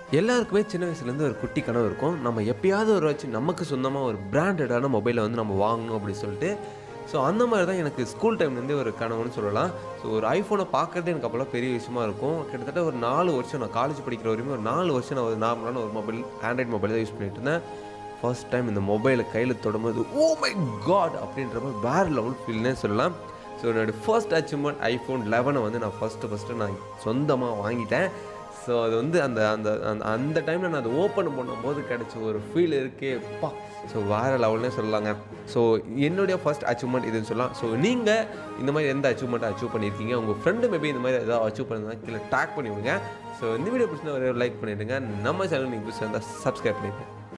எல்லாருக்குமே சின்ன வயசுலேருந்து ஒரு குட்டி கனவு இருக்கும் நம்ம எப்பயாவது ஒரு வச்சு நமக்கு சொந்தமாக ஒரு பிராண்டடான மொபைலை வந்து நம்ம வாங்கணும் அப்படின்னு சொல்லிட்டு ஸோ அந்த மாதிரி தான் எனக்கு ஸ்கூல் டைம்லேருந்தே ஒரு கனவுன்னு சொல்லலாம் ஸோ ஒரு ஐஃபோனை பார்க்கறதே எனக்கு அப்போல்லாம் பெரிய விஷயமா இருக்கும் கிட்டத்தட்ட ஒரு நாலு வருஷம் நான் காலேஜ் படிக்கிற வரைக்கும் ஒரு நாலு வருஷம் நான் ஒரு நார்மலான ஒரு மொபைல் ஆண்ட்ராய்ட் மொபைல் தான் யூஸ் பண்ணிட்டு இருந்தேன் ஃபர்ஸ்ட் டைம் இந்த மொபைலை கையில் தொடும்போது ஓ மை காட் அப்படின்ற மாதிரி வேறு லெவல் ஃபீல்னே சொல்லலாம் ஸோ என்னோட ஃபர்ஸ்ட் அச்சீவ்மெண்ட் ஐஃபோன் லெவனை வந்து நான் ஃபஸ்ட்டு ஃபஸ்ட்டு நான் சொந்தமாக வாங்கிட்டேன் ஸோ அது வந்து அந்த அந்த அந்த அந்த டைமில் நான் அதை ஓப்பன் பண்ணும்போது கிடைச்ச ஒரு ஃபீல் இருக்கே பா ஸோ வேறு லெவல்னே சொல்லலாங்க ஸோ என்னுடைய ஃபர்ஸ்ட் அச்சீவ்மெண்ட் இதுன்னு சொல்லலாம் ஸோ நீங்கள் இந்த மாதிரி எந்த அச்சீவ்மெண்ட்டை அச்சீவ் பண்ணியிருக்கீங்க உங்கள் ஃப்ரெண்டு மேபி இந்த மாதிரி ஏதாவது அச்சீவ் பண்ணியிருந்தா கீழே டேக் பண்ணி விடுங்க ஸோ இந்த வீடியோ பிடிச்சினா ஒரு லைக் பண்ணிவிடுங்க நம்ம சேனல் நீங்கள் புதுசாக இருந்தால் சப்ஸ்கிரைப் பண்ணிடுங்க